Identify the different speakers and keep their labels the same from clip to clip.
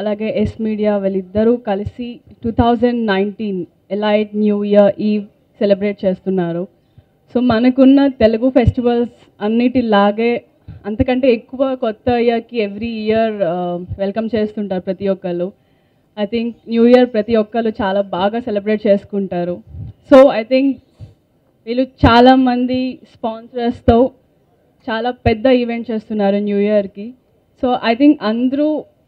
Speaker 1: అలాగే yes media వీళ్ళిద్దరూ కలిసి two thousand nineteen elite new year eve celebrate చేస్తున్నారు సో మనకున్న తెలుగు ఫెస్టివల్స్ అన్నిటిలాగే అంతకంటే ఎక్కువ కొత్త ఇయర్కి ఎవ్రీ ఇయర్ వెల్కమ్ చేస్తుంటారు ప్రతి ఒక్కళ్ళు ఐ థింక్ న్యూ ఇయర్ ప్రతి ఒక్కళ్ళు చాలా బాగా సెలబ్రేట్ చేసుకుంటారు సో ఐ థింక్ వీళ్ళు చాలామంది స్పాన్సర్స్తో చాలా పెద్ద ఈవెంట్ చేస్తున్నారు న్యూ ఇయర్కి సో ఐ థింక్ అందరూ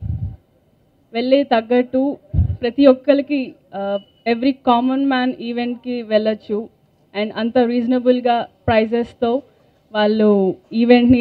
Speaker 1: వెళ్ళే తగ్గట్టు ప్రతి ఒక్కరికి ఎవ్రీ కామన్ మ్యాన్ ఈవెంట్కి వెళ్ళొచ్చు అండ్ అంత రీజనబుల్గా ప్రైజెస్తో వాళ్ళు ఈవెంట్ని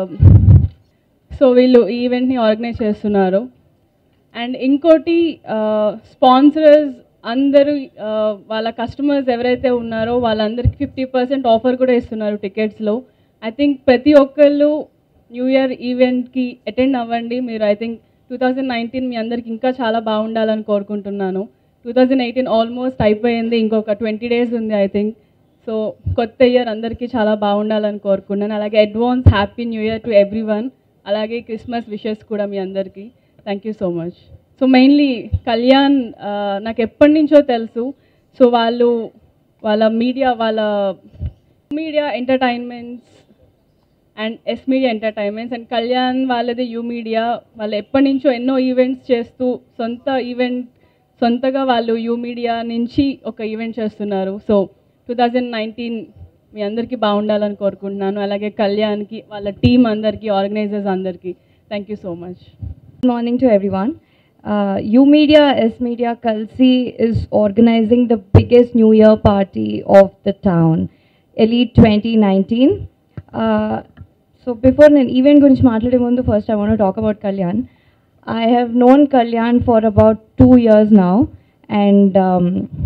Speaker 1: సో వీళ్ళు ఈ ఈవెంట్ని ఆర్గనైజ్ చేస్తున్నారు అండ్ ఇంకోటి స్పాన్సరర్స్ అందరూ ఆ, వాళ్ళ కస్టమర్స్ ఎవరైతే ఉన్నారో వాళ్ళందరికీ ఫిఫ్టీ పర్సెంట్ ఆఫర్ కూడా ఇస్తున్నారు టికెట్స్లో ఐ థింక్ ప్రతి ఒక్కళ్ళు న్యూ ఇయర్ ఈవెంట్కి అటెండ్ అవ్వండి మీరు I think two thousand nineteen మీ అందరికి ఇంకా చాలా బాగుండాలని కోరుకుంటున్నాను టూ థౌజండ్ ఎయిటీన్ ఆల్మోస్ట్ అయిపోయింది ఇంకొక ట్వంటీ డేస్ ఉంది ఐ థింక్ సో కొత్త ఇయర్ అందరికీ చాలా బాగుండాలని కోరుకున్నాను అలాగే advance happy new year to everyone అలాగే క్రిస్మస్ విషెస్ కూడా మీ అందరికీ thank you so much so mainly Kalyan ఆ, నాకు ఎప్పటి నుంచో తెలుసు సో వాళ్ళు వాళ్ళ మీడియా వాళ్ళ media entertainments and S media entertainments and Kalyan వాళ్ళది యూ మీడియా వాళ్ళు ఎప్పటి నుంచో ఎన్నో ఈవెంట్స్ చేస్తూ సొంత ఈవెంట్ సొంతగా వాళ్ళు యూ మీడియా నుంచి ఒక ఈవెంట్ చేస్తున్నారు సో టూ థౌజండ్ నైన్టీన్ మీ అందరికీ బాగుండాలని కోరుకుంటున్నాను అలాగే కళ్యాణ్కి వాళ్ళ టీం అందరికీ ఆర్గనైజర్స్ అందరికీ thank you so much
Speaker 2: Good morning to everyone. Uh, U Media, S Media Kalsi is organizing the biggest New Year party of the town, Elite 2019. Uh, so before an event గురించి మాట్లాడే ముందు first I want to talk about Kalyan. I have known Kalyan for about two years now and um,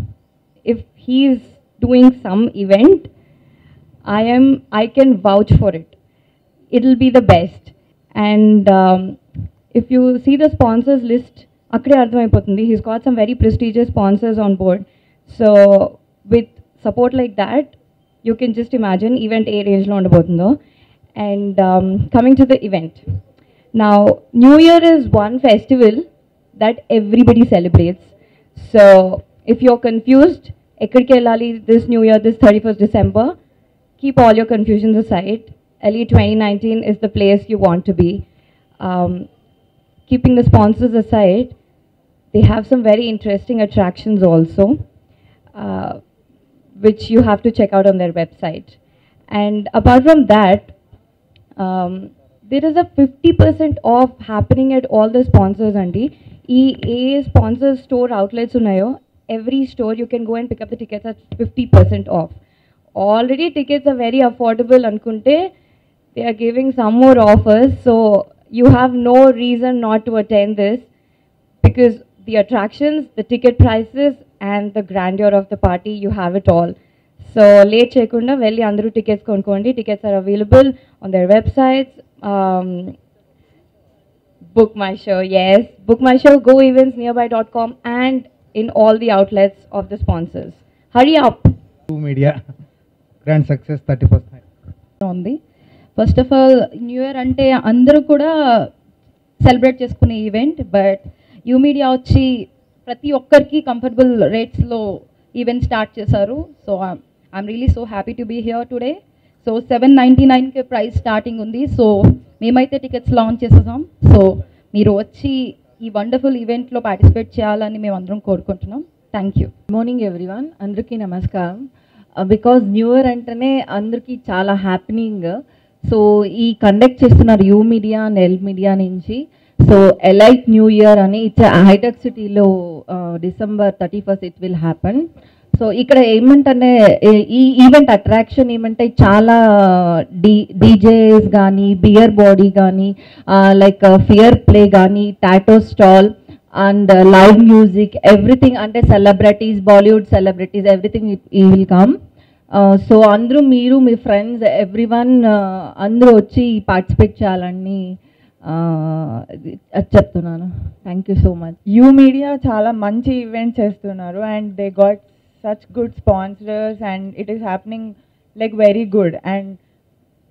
Speaker 2: if he's doing some event, I am I can vouch for it. It'll be the best. And um, if you see the sponsors list, అక్కడే అర్థమైపోతుంది he's got some very prestigious sponsors on board so with support like that you can just imagine event ఏ రేంజ్లో ఉండబోతుందో and coming to the event now new year is one festival that everybody celebrates so if you're confused ఎక్కడికి వెళ్ళాలి this new year this thirty first December keep all your confusions aside. LE 2019 is the place you want to be. Um, keeping the sponsors aside, they have some very interesting attractions also, uh, which you have to check out on their website. And apart from that, um, there is a 50% off happening at all the sponsors, Andy. E A sponsor store outlets ఉన్నాయో every store you can go and pick up the tickets at 50% off. Already tickets are very affordable అనుకుంటే they are giving some more offers so you have no reason not to attend this because the attractions, the ticket prices and the grandeur of the party you have it all. So late చేయకుండా వెళ్ళి అందరూ tickets కొనుక్కోండి tickets are available on their websites Book My Show S Book My Show go events near by dot com and in all the outlets of the sponsors hurry up
Speaker 3: to media grand success thirty first
Speaker 4: ఉంది first of all new year అంటే అందరూ కూడా celebrate చేసుకునే event but you media వచ్చి ప్రతి ఒక్కరికి comfortable రేట్స్లో event start చేశారు so I'm really so happy to be here today so seven ninety నైన్కి ప్రైస్ స్టార్టింగ్ ఉంది సో మేమైతే టికెట్స్ లాంచ్ చేసేసాం సో మీరు వచ్చి ఈ వండర్ఫుల్ ఈవెంట్లో పార్టిసిపేట్ చేయాలని మేము అందరం కోరుకుంటున్నాం థ్యాంక్ యూ
Speaker 5: మార్నింగ్ ఎవ్రీవన్ అందరికీ నమస్కారం బికాజ్ న్యూ ఇయర్ అంటేనే అందరికీ చాలా హ్యాపీనింగ్ సో ఈ కండక్ట్ చేస్తున్నారు U media and L media నుంచి సో ఎలైట్ న్యూ ఇయర్ అని ఇట్స్ హైటెక్ సిటీలో December thirty first it will happen so ఇక్కడ ఏమంటే ఈ ఈవెంట్ అట్రాక్షన్ ఏమంటే చాలా డీ డీజేస్ కానీ బియర్ బాడీ కానీ లైక్ ఫియర్ ప్లే కానీ tattoo stall and live music everything అంటే సెలబ్రిటీస్ బాలీవుడ్ సెలబ్రిటీస్ ఎవ్రీథింగ్ ఈ విల్ కమ్ సో అందరూ మీరు మీ ఫ్రెండ్స్ ఎవ్రీ వన్ అందరూ వచ్చి పార్టిసిపేట్ చేయాలని uh, అది చెప్తున్నాను thank you so much
Speaker 6: U media చాలా మంచి ఈవెంట్ చేస్తున్నారు and they got such good sponsors and it is happening like very good and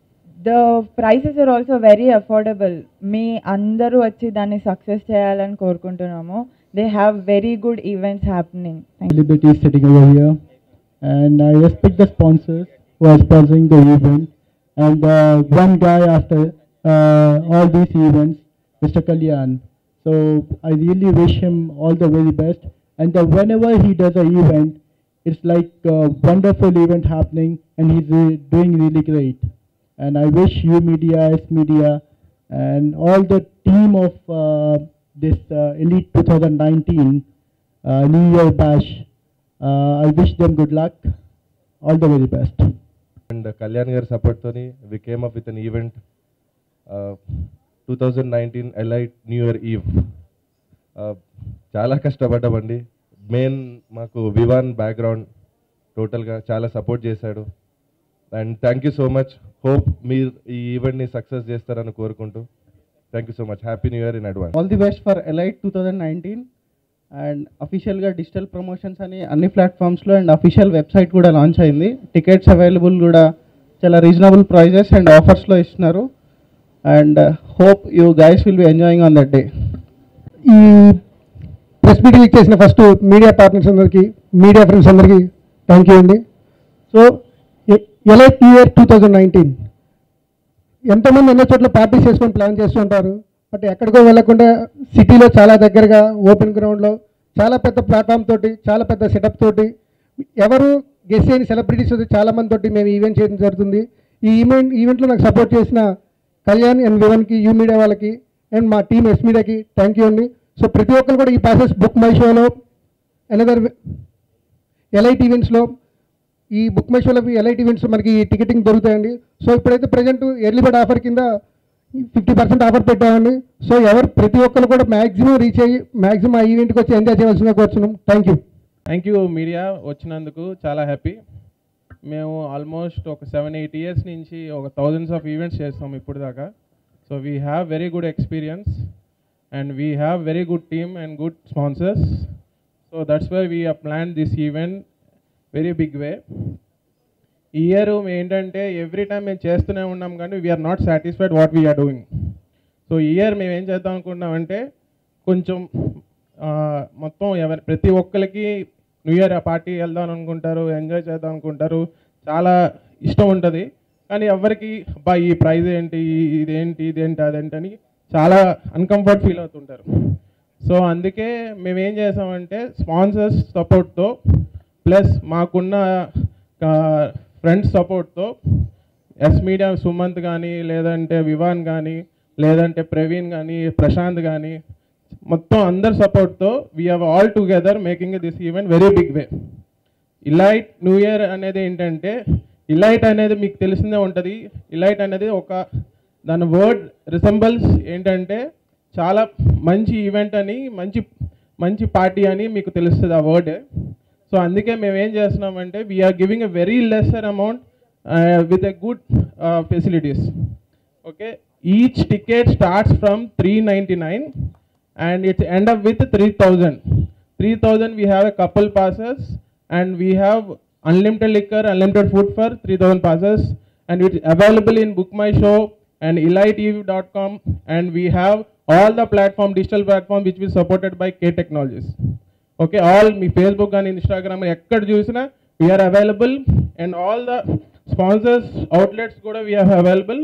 Speaker 6: the prices are also very affordable మీ అందరూ వచ్చి దాన్ని సక్సెస్ చేయాలని కోరుకుంటున్నాము they have very good events happening
Speaker 7: celebrities sitting over here, and I respect the sponsors who are sponsoring the event, and uh, one guy after uh, all these events, Mr. Kalyan. So I really wish him all the very best, and uh, whenever he does an event, it's like a wonderful event happening, and he's uh, doing really great. And I wish you media, S media, and all the team of uh, this uh, Elite 2019 uh, New Year bash. Uh, I wish them good luck. All the very best.
Speaker 8: And Kalyan గారి సపోర్ట్తోని we came up with an event two thousand nineteen elite new year eve చాలా కష్టపడ్డామండి main మాకు Vivaan background టోటల్గా చాలా support చేశాడు and thank you so much hope మీరు ఈ ఈవెంట్ని సక్సెస్ చేస్తారని కోరుకుంటూ thank you so much happy new year in advance
Speaker 7: all the best for elite two thousand nineteen and అఫీషియల్గా డిజిటల్ ప్రమోషన్స్ అని అన్ని ప్లాట్ఫామ్స్లో అండ్ అఫీషియల్ వెబ్సైట్ కూడా లాంచ్ అయింది టికెట్స్ అవైలబుల్ కూడా చాలా రీజనబుల్ ప్రైజెస్ అండ్ ఆఫర్స్లో ఇస్తున్నారు and hope you guys will be enjoying on that day
Speaker 9: ఈ ప్రెస్ మీటింగ్ ఇచ్చేసిన ఫస్ట్ మీడియా పార్ట్నర్స్ అందరికీ మీడియా ఫ్రెండ్స్ అందరికీ థ్యాంక్ యూ అండి so elite new year two thousand nineteen ఎంతోమంది ఎన్నో చోట్ల పార్టీస్ చేసుకొని ప్లాన్ చేస్తుంటారు బట్ ఎక్కడికో వెళ్ళకుండా సిటీలో చాలా దగ్గరగా ఓపెన్ గ్రౌండ్లో చాలా పెద్ద ప్లాట్ఫామ్ తోటి చాలా పెద్ద సెటప్ తోటి ఎవరు గెస్ చేయని సెలబ్రిటీస్ చాలా మంది తోటి మేము ఈవెంట్ చేయడం జరుగుతుంది ఈ ఈవెంట్ ఈవెంట్లో నాకు సపోర్ట్ చేసిన కళ్యాణ్ అండ్ వివన్కి యూ మీడియా వాళ్ళకి అండ్ మా టీమ్ ఎస్ మీడియాకి థ్యాంక్ యూ అండి సో ప్రతి ఒక్కరు కూడా ఈ ప్రాసెస్ బుక్ మై షోలో అనదర్ ఎలైట్ ఈవెంట్స్లో ఈ బుక్ మై షోలో ఎలైట్ ఈవెంట్స్ మనకి టికెటింగ్ దొరుకుతాయండి సో ఇప్పుడైతే ప్రజెంట్ ఎర్లీ బర్డ్ ఆఫర్ కింద ఫిఫ్టీ పర్సెంట్ ఆఫర్ పెట్టామండి సో ఎవరు ప్రతి ఒక్కరు కూడా మ్యాక్సిమం రీచ్ అయ్యి మ్యాక్సిమం ఆ ఈవెంట్కి వచ్చి ఎంజాయ్ చేయవలసిందిగా కోరుతున్నాం thank you
Speaker 10: thank you media వచ్చినందుకు చాలా హ్యాపీ మేము ఆల్మోస్ట్ ఒక సెవెన్ ఎయిట్ ఇయర్స్ నుంచి ఒక థౌజండ్స్ ఆఫ్ ఈవెంట్స్ చేస్తాం ఇప్పుడు దాకా so we have very good experience and we have very good team and good sponsors so that's why we plan this event very big way ఈ year ఏంటంటే every time మేము చేస్తూనే ఉన్నాం కానీ we are not satisfied what we are doing so ఈ year మేము ఏం చేద్దాం అనుకుంటున్నామంటే కొంచెం ఆ, మొత్తం ఎవరి ప్రతి ఒక్కరికి న్యూ ఇయర్ పార్టీ వెళ్దాం అనుకుంటారు ఎంజాయ్ చేద్దాం అనుకుంటారు చాలా ఇష్టం ఉంటుంది కానీ ఎవరికి అబ్బా ఈ ప్రైజ్ ఏంటి ఈ- ఇదేంటి ఇదేంటి అదేంటి అని చాలా అన్కంఫర్ట్ ఫీల్ అవుతుంటారు సో అందుకే మేము ఏం చేసామంటే స్పాన్సర్స్ సపోర్ట్తో ప్లస్ మాకున్న ఫ్రెండ్స్ సపోర్ట్తో ఎస్ మీడియా సుమంత్ కానీ లేదంటే వివాన్ కానీ లేదంటే ప్రవీణ్ కానీ ప్రశాంత్ కానీ మొత్తం అందరి సపోర్ట్తో we have all together making this event very big way elite new year అనేది ఏంటంటే ఇలైట్ అనేది మీకు తెలిసిందే ఉంటుంది ఇలైట్ అనేది ఒక దాని వర్డ్ రిసెంబల్స్ ఏంటంటే చాలా మంచి ఈవెంట్ అని మంచి మంచి పార్టీ అని మీకు తెలుస్తుంది ఆ వర్డ్ సో అందుకే మేము ఏం చేస్తున్నామంటే we are giving a very lesser amount with a good facilities okay each ticket starts from 399 and it's end up with 3000 3000 we have a couple passes and we have unlimited liquor unlimited food for 3000 passes and it's available in book my show and eliteve.com and we have all the platform digital platform which is supported by k technologies okay all మీ Facebook కానీ Instagram ఎక్కడ చూసినా we are available and all the sponsors outlets కూడా we are available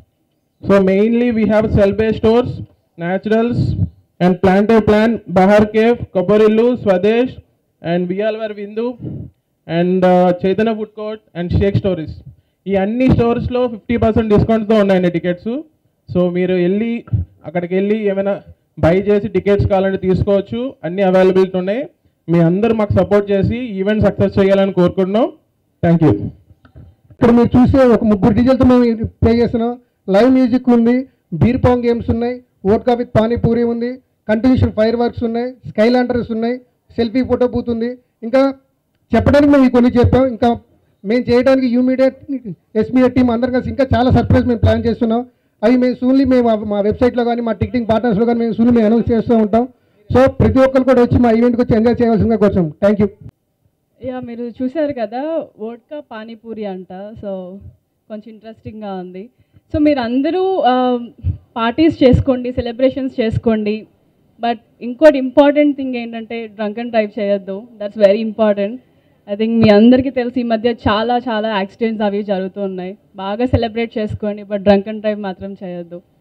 Speaker 10: so mainly we have cell base stores naturals and plan to plan Bahar cafe Kobbarillu Swadesh and విఆల్వర్ Vindu and Chaitanya food court and shake stories ఈ అన్ని స్టోర్స్లో fifty percent డిస్కౌంట్తో ఉన్నాయండి tickets so మీరు వెళ్ళి అక్కడికి వెళ్ళి ఏమైనా బై చేసి టికెట్స్ కావాలంటే తీసుకోవచ్చు అన్ని అవైలబిలిటీ ఉన్నాయి మీ అందరూ మాకు సపోర్ట్ చేసి ఈవెంట్ సక్సెస్ చేయాలని కోరుకుంటున్నాం థ్యాంక్ యూ
Speaker 9: ఇక్కడ మీరు చూసే ఒక ముగ్గురు డీజేలతో మేము ప్లే చేస్తున్నాం లైవ్ మ్యూజిక్ ఉంది బీర్ పాంగ్ గేమ్స్ ఉన్నాయి ఓట్కా విత్ పానీపూరి ఉంది కంటిన్యూషన్ ఫైర్ వర్క్స్ ఉన్నాయి స్కై లాంటర్స్ ఉన్నాయి సెల్ఫీ ఫోటో బూత్ ఉంది ఇంకా చెప్పడానికి మేము ఈ కొన్ని చెప్పాం ఇంకా మేము చేయడానికి U media S media team అందరం కలిసి ఇంకా చాలా సర్ప్రైజ్ మేము ప్లాన్ చేస్తున్నాం అవి మేము సూన్లీ మేము ఆ- మా వెబ్సైట్లో కానీ మా టికెటింగ్ పార్ట్నర్స్లో కానీ మేము సూన్లీ మేము అనౌన్స్ చేస్తూ ఉంటాం సో ప్రతి ఒక్కరు కూడా వచ్చి మా ఈవెంట్కి వచ్చి ఎంజాయ్ చేయవలసిందిగా కోరుతాం థ్యాంక్ యూ
Speaker 1: యా మీరు చూశారు కదా వోడ్కా పానీపూరి అంట సో కొంచెం ఇంట్రెస్టింగ్గా ఉంది సో మీరు అందరూ పార్టీస్ చేసుకోండి సెలబ్రేషన్స్ చేసుకోండి బట్ ఇంకోటి ఇంపార్టెంట్ థింగ్ ఏంటంటే డ్రంక్ అండ్ డ్రైవ్ చేయొద్దు that's very important I think మీ అందరికీ తెలిసి ఈ మధ్య చాలా చాలా యాక్సిడెంట్స్ అవి జరుగుతూ ఉన్నాయి బాగా సెలబ్రేట్ చేసుకోండి బట్ డ్రంక్ అండ్ డ్రైవ్ మాత్రం చేయొద్దు